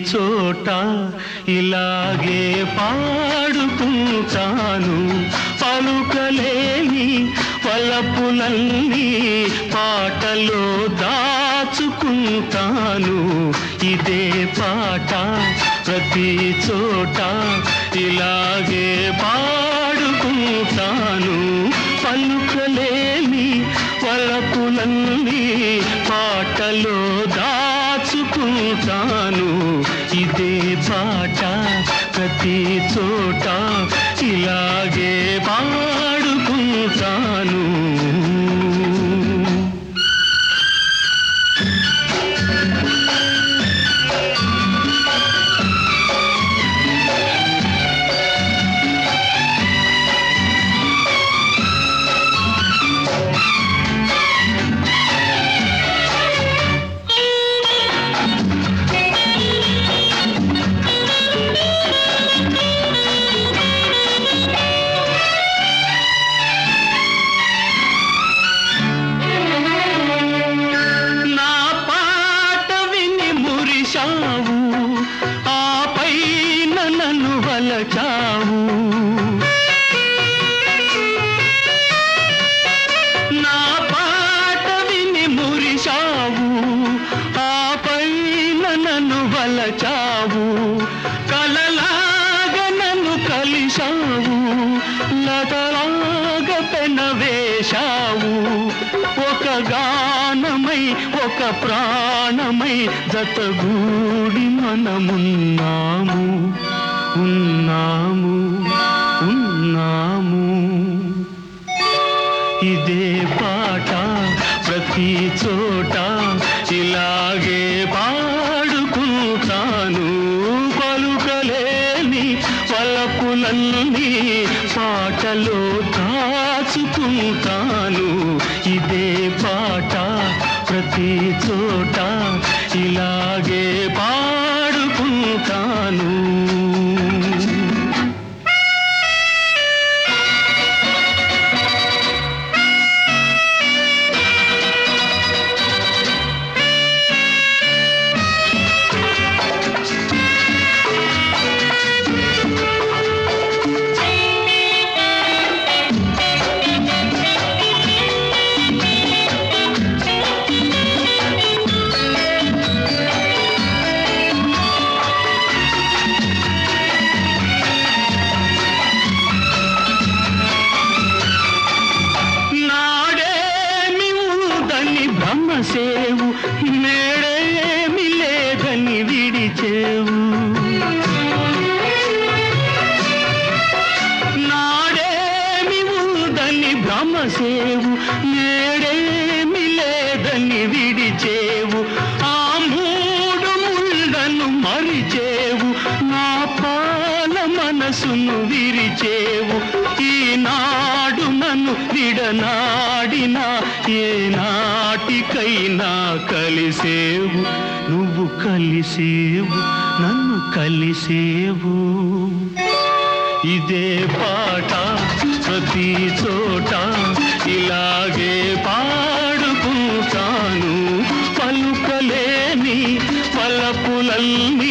చోట ఇలాగే పాడుకుంటాను పలుకలేని పలపులన్నీ పాటలో దాచుకుంటాను ఇదే పాట ప్రతి చోట ఇలాగే పాడుకుంటాను పలుకలేని వలపులన్నీ పాటలో దాచుకుంటాను ఇదే పాట ప్రతి చోట ఇలాగే పాడుకుంటాను నా పాట విని మురిశావు ఆపై నన్ను వలచావు నా పాట విని మురిశావు ఆపై నన్ను వలచావు కలలాగా నన్ను కలిశావు లతలాగా పెనవేశావు ఒక గానమై ఒక ప్రాణమై జతగూడి మనమున్నాము ఉన్నాము ఉన్నాము ఇదే పాట ప్రతి చోట ఇలాగే పాడుకుంటాను పలుకలేని పలపులన్నీ పాటలో దాచుకుంటాను ఇదే పాట ప్రతి చోట ఇలాగే పాడుకుంటాను నాడేమి ఉందని బ్రహ్మసేవు నేడేమి లేదని విడిచేవు నాడేమి ఉందని బ్రహ్మసేవు నేడేమి లేదని విడిచేవు ఆ మూడు ముళ్ళను మరిచేవు నా పాల మనసును విరిచేవు ఈనాడు నన్ను విడనాడిన ఏ నాటికైనా కలిసేవు నువ్వు కలిసేవు నన్ను కలిసేవు ఇదే పాట ప్రతి చోట ఇలాగే పాడుకుంటాను పలుకలేని పలపులన్నీ